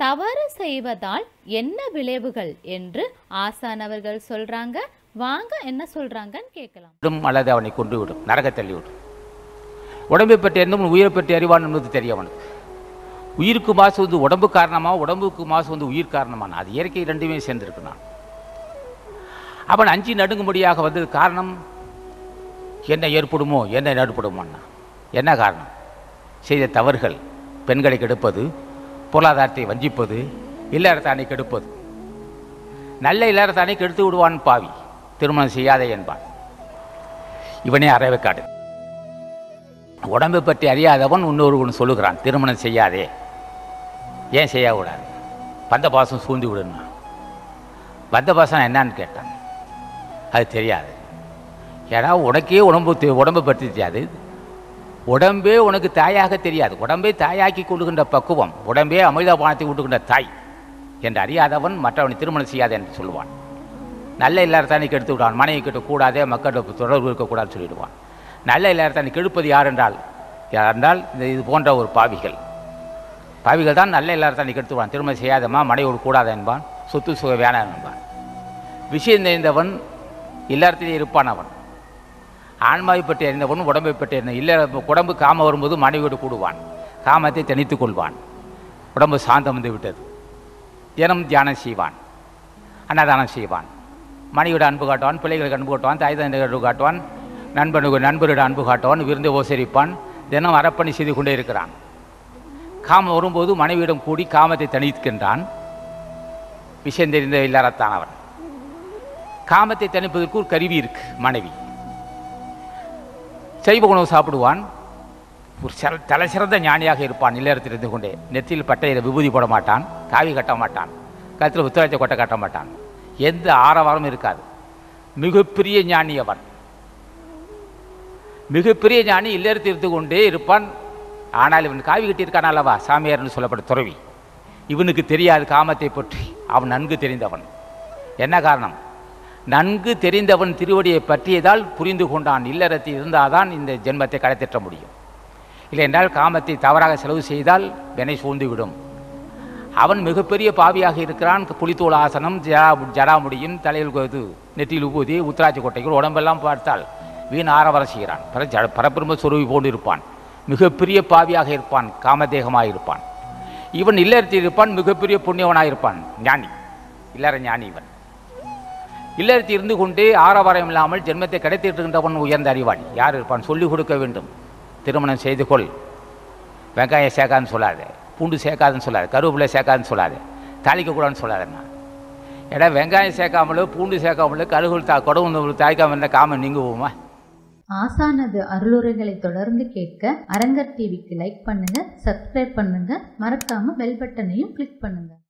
தவறு செய்வதால் என்ன விளைவுகள் என்று ஆசான் அவர்கள் சொல்றாங்க வாங்க என்ன சொல்றாங்கன்னு கேட்கலாம் விடும் அல்லது அவனை கொண்டு விடும் நரக தள்ளிவிடும் உடம்பை பற்றி எண்ணம் உயிரை பற்றி அறிவான் என்பது தெரியும் அவனுக்கு உயிருக்கு மாசு வந்து உடம்பு காரணமா உடம்புக்கு மாசு வந்து உயிர் காரணமான அது இயற்கை ரெண்டுமே சேர்ந்திருக்கு நான் அவன் அஞ்சு நடுங்கும்படியாக வந்தது காரணம் என்ன ஏற்படுமோ என்ன ஏற்படுமோன்னா என்ன காரணம் செய்த தவறுகள் பெண்களை கெடுப்பது பொருளாதாரத்தை வஞ்சிப்பது இல்லறத்தானை கெடுப்பது நல்ல இல்லறத்தானை கெடுத்து விடுவான் பாவி திருமணம் செய்யாதே என்பான் இவனே அறவைக்காடு உடம்பை பற்றி அறியாதவன் இன்னொருவன் சொல்லுகிறான் திருமணம் செய்யாதே ஏன் செய்யக்கூடாது பந்த பாசம் சூழ்ந்து விடுன்னா பந்த பாசம் என்னன்னு கேட்டான் அது தெரியாது ஏன்னா உனக்கே உடம்பு தெ- உடம்பை பற்றி தெரியாது உடம்பே உனக்கு தாயாக தெரியாது உடம்பே தாயாக்கி கொள்ளுகின்ற பக்குவம் உடம்பே அமிர்தபானத்தை ஊட்டுகின்ற தாய் என்று அறியாதவன் மற்றவனை திருமணம் செய்யாதே என்று சொல்லுவான் நல்ல இல்லாரத்தானே கெடுத்து விடுவான் மனைவி கிட்ட கூடாதே மக்கள்கிட்ட தொடர்பு இருக்கக்கூடாதுன்னு சொல்லிடுவான் நல்ல இல்லாரத்தானே கெடுப்பது யார் என்றால் யார் என்றால் இந்த இது போன்ற ஒரு பாவிகள் பாவிகள் தான் நல்ல இல்லாரத்தானே கெடுத்து விடுவான் திருமணம் செய்யாதம்மா மனைவியோடு கூடாத என்பான் சொத்து சுக வேணாம் என்பான் விஷயம் தெரிந்தவன் இல்லறத்திலே இருப்பான் அவன் ஆன்மாவை பற்றி அறிந்தவன் உடம்பை பற்றி அறிந்த இல்ல உடம்பு காம வரும்போது மனைவியோடு கூடுவான் காமத்தை தணித்துக் கொள்வான் உடம்பு சாந்தம் வந்து விட்டது தினம் தியானம் செய்வான் அன்னதானம் செய்வான் மனைவியோட அன்பு காட்டுவான் பிள்ளைகளுக்கு அன்பு காட்டுவான் தாய் தந்தைக்கு அன்பு காட்டுவான் நண்பனுக்கு நண்பரோட அன்பு காட்டுவான் விருந்து உபசரிப்பான் தினம் அறப்பணி செய்து கொண்டே இருக்கிறான் காமம் வரும்போது மனைவியிடம் கூடி காமத்தை தணிக்கின்றான் விஷயம் தெரிந்த இல்லறத்தான் அவன் காமத்தை தணிப்பதற்கு ஒரு கருவி இருக்கு மனைவி சைவ உணவு சாப்பிடுவான் ஒரு சிற தலை சிறந்த ஞானியாக இருப்பான் இல்லறத்தில் இருந்து கொண்டே நெத்தியில் பட்டையில் விபூதி போட மாட்டான் காவி கட்ட மாட்டான் கழுத்தில் உத்தரத்தை கொட்டை கட்ட மாட்டான் எந்த ஆரவாரமும் இருக்காது மிகப்பெரிய ஞானி அவன் மிகப்பெரிய ஞானி இல்லறத்தில் இருந்து கொண்டே இருப்பான் ஆனால் இவன் காவி கட்டியிருக்கான் அல்லவா சாமியார்னு சொல்லப்பட்ட துறவி இவனுக்கு தெரியாது காமத்தை பற்றி அவன் நன்கு தெரிந்தவன் என்ன காரணம் நன்கு தெரிந்தவன் திருவடியை பற்றியதால் புரிந்து கொண்டான் இல்லறத்தில் இருந்தால்தான் இந்த ஜென்மத்தை கடைத்தேற்ற முடியும் இல்லை என்றால் காமத்தை தவறாக செலவு செய்தால் வினை சூழ்ந்துவிடும் அவன் மிகப்பெரிய பாவியாக இருக்கிறான் புலித்தோல் ஆசனம் ஜடா ஜடாமுடியும் தலையில் இது நெற்றியில் உபூதி உத்தராட்சி கொட்டைகள் உடம்பெல்லாம் பார்த்தால் வீண் ஆரவரம் செய்கிறான் பர ஜட பரபிரம சொருவி போன்று இருப்பான் மிகப்பெரிய பாவியாக இருப்பான் காமதேகமாக இருப்பான் இவன் இல்லறத்தில் இருப்பான் மிகப்பெரிய புண்ணியவனாக இருப்பான் ஞானி இல்லற ஞானி இவன் இல்லறத்தில் இருந்து கொண்டே ஆரவாரம் இல்லாமல் ஜென்மத்தை கிடைத்திட்டு இருக்கின்றவன் உயர்ந்த அறிவாளி யார் இருப்பான் சொல்லிக் கொடுக்க வேண்டும் திருமணம் செய்து கொள் வெங்காயம் சேர்க்காதுன்னு சொல்லாது பூண்டு சேர்க்காதுன்னு சொல்லாது கருவேப்பிலை சேர்க்காதுன்னு சொல்லாது தாளிக்கக்கூடாதுன்னு சொல்லாதுண்ணா ஏடா வெங்காயம் சேர்க்காமலோ பூண்டு சேர்க்காமலோ கருகுள் தா குடவு தாய்க்காம இருந்தால் காமம் நீங்க போமா ஆசானது அருளுரைகளை தொடர்ந்து கேட்க அரங்கர் டிவிக்கு லைக் பண்ணுங்க சப்ஸ்கிரைப் பண்ணுங்க மறக்காம பெல் பட்டனையும் கிளிக் பண்ணுங்க